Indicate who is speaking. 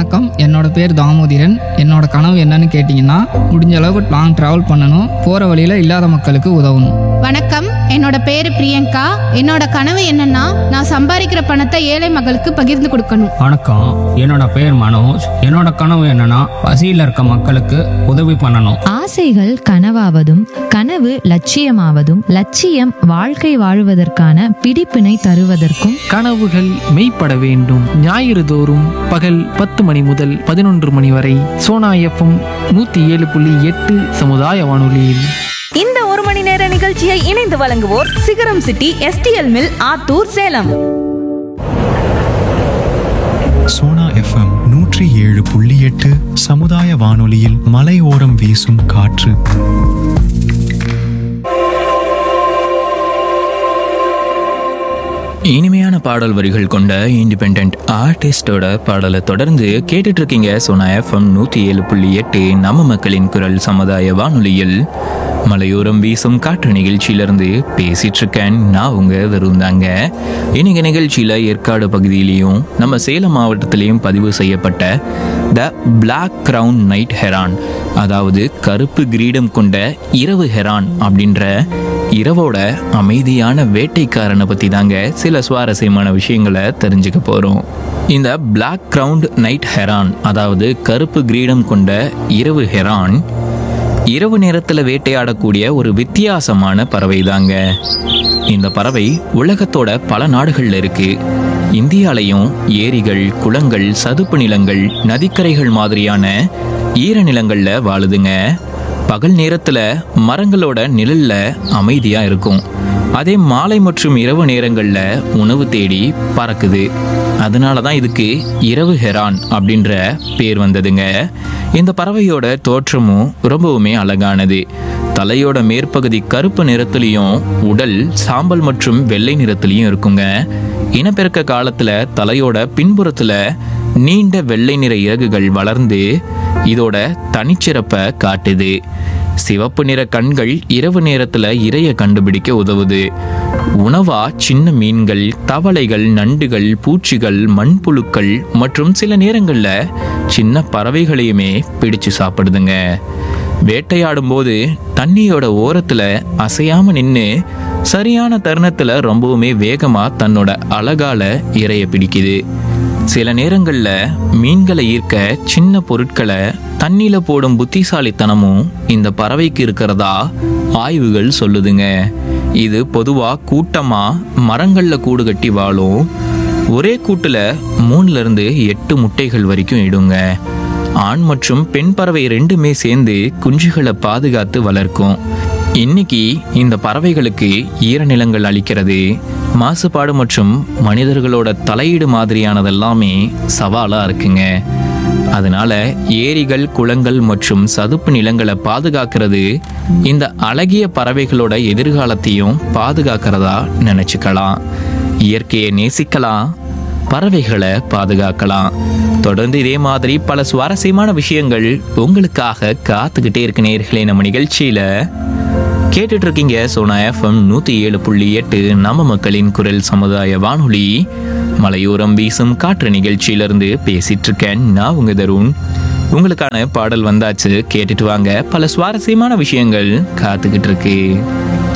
Speaker 1: வணக்கம் என்னோட பேர் தாமோதிரன் என்னோட கனவு என்னன்னு கேட்டிங்கன்னா முடிஞ்ச அளவுக்கு லாங் ட்ராவல் பண்ணணும் போகிற வழியில் இல்லாத மக்களுக்கு உதவணும்
Speaker 2: வணக்கம் என்னோட பேரு பிரியங்கா என்னோட கனவு என்னன்னா நான் சம்பாதிக்கிற பணத்தை ஏழை மக்களுக்கு பகிர்ந்து கொடுக்கணும்
Speaker 3: வணக்கம் என்னோட பேர் மனோஜ் என்னோட கனவு என்னன்னா பசியில் இருக்க மக்களுக்கு உதவி பண்ணணும்
Speaker 4: ஆசைகள் கனவாவதும் கனவு லட்சியமாவதும் லட்சியம் வாழ்க்கை வாழுவதற்கான பிடிப்பினை தருவதற்கும்
Speaker 5: கனவுகள் மெய்ப்பட வேண்டும் ஞாயிறு தோறும் பகல் பத்து மணி முதல் பதினொன்று மணி வரை சோனா எஃப்எம் நூற்றி ஏழு புள்ளி எட்டு சமுதாய வானொலியில்
Speaker 6: இந்த ஒரு மணி நேர நிகழ்ச்சியை இணைந்து வழங்குவோர் Sigaram city STL mill Attur Salem
Speaker 7: Sona FM நூற்றி ஏழு புள்ளி எட்டு சமுதாய வானொலியில் மலையோரம் வீசும் காற்று
Speaker 8: இனிமையான பாடல் வரிகள் கொண்ட இண்டிபெண்ட் ஆர்டிஸ்டோட பாடலை தொடர்ந்து கேட்டுட்டு இருக்கீங்க சோனா எஃப்எம் நூற்றி ஏழு புள்ளி எட்டு நம்ம மக்களின் குரல் சமுதாய வானொலியில் மலையோரம் வீசும் காற்று நிகழ்ச்சியிலிருந்து பேசிட்டு இருக்கேன் நான் உங்க வருந்தாங்க இன்னைக்கு நிகழ்ச்சியில ஏற்காடு பகுதியிலையும் நம்ம சேலம் மாவட்டத்திலையும் பதிவு செய்யப்பட்ட the black crowned night heron அதாவது கருப்பு கிரீடம் கொண்ட இரவு ஹெரான் அப்படின்ற இரவோட அமைதியான வேட்டைக்காரனை பற்றி தாங்க சில சுவாரஸ்யமான விஷயங்களை தெரிஞ்சுக்க போகிறோம் இந்த Black கிரவுண்ட் நைட் ஹெரான் அதாவது கருப்பு கிரீடம் கொண்ட இரவு ஹெரான் இரவு நேரத்தில் வேட்டையாடக்கூடிய ஒரு வித்தியாசமான பறவை தாங்க இந்த பறவை உலகத்தோட பல நாடுகளில் இருக்கு இந்தியாலையும் ஏரிகள் குளங்கள் சதுப்பு நிலங்கள் நதிக்கரைகள் மாதிரியான ஈரநிலங்கள்ல வாழுதுங்க பகல் நேரத்துல மரங்களோட நிழல்ல அமைதியா இருக்கும் அதே மாலை மற்றும் இரவு நேரங்கள்ல உணவு தேடி பறக்குது அதனால தான் இதுக்கு இரவு ஹெரான் அப்படின்ற பேர் வந்ததுங்க இந்த பறவையோட தோற்றமும் ரொம்பவுமே அழகானது தலையோட மேற்பகுதி கருப்பு நிறத்துலையும் உடல் சாம்பல் மற்றும் வெள்ளை நிறத்துலையும் இருக்குங்க இனப்பெருக்க காலத்துல தலையோட பின்புறத்துல நீண்ட வெள்ளை நிற இறகுகள் வளர்ந்து இதோட தனிச்சிறப்பை காட்டுது சிவப்பு நிற கண்கள் இரவு நேரத்துல இரைய கண்டுபிடிக்க உதவுது உணவா சின்ன மீன்கள் தவளைகள் நண்டுகள் பூச்சிகள் மண்புழுக்கள் மற்றும் சில நேரங்கள்ல சின்ன பறவைகளையுமே பிடிச்சு சாப்பிடுதுங்க வேட்டையாடும் போது தண்ணியோட ஓரத்துல அசையாம நின்று சரியான தருணத்துல ரொம்பவுமே வேகமா தன்னோட அழகால இரைய பிடிக்குது சில நேரங்கள்ல மீன்களை ஈர்க்க சின்ன பொருட்களை தண்ணியில போடும் புத்திசாலித்தனமும் இந்த பறவைக்கு இருக்கிறதா ஆய்வுகள் சொல்லுதுங்க இது பொதுவா கூட்டமா மரங்கள்ல கூடு கட்டி வாழும் ஒரே கூட்டுல மூணுல இருந்து எட்டு முட்டைகள் வரைக்கும் இடுங்க ஆண் மற்றும் பெண் பறவை ரெண்டுமே சேர்ந்து குஞ்சுகளை பாதுகாத்து வளர்க்கும் இன்னைக்கு இந்த பறவைகளுக்கு ஈரநிலங்கள் அளிக்கிறது மாசுபாடு மற்றும் மனிதர்களோட தலையீடு மாதிரியானதெல்லாமே சவாலா இருக்குங்க அதனால ஏரிகள் குளங்கள் மற்றும் சதுப்பு நிலங்களை பாதுகாக்கிறது இந்த அழகிய பறவைகளோட எதிர்காலத்தையும் பாதுகாக்கிறதா நினைச்சுக்கலாம் இயற்கையை நேசிக்கலாம் பறவைகளை பாதுகாக்கலாம் தொடர்ந்து இதே மாதிரி பல சுவாரஸ்யமான விஷயங்கள் உங்களுக்காக காத்துக்கிட்டே இருக்க நேர்களே நம்ம நிகழ்ச்சியில கேட்டுட்டு இருக்கீங்க சோனா எஃப்எம் நூத்தி ஏழு புள்ளி எட்டு நம்ம மக்களின் குரல் சமுதாய வானொலி மலையோரம் வீசும் காற்று நிகழ்ச்சியிலிருந்து பேசிட்டு இருக்கேன் நான் உங்க தருண் உங்களுக்கான பாடல் வந்தாச்சு கேட்டுட்டு வாங்க பல சுவாரஸ்யமான விஷயங்கள் காத்துக்கிட்டு இருக்கு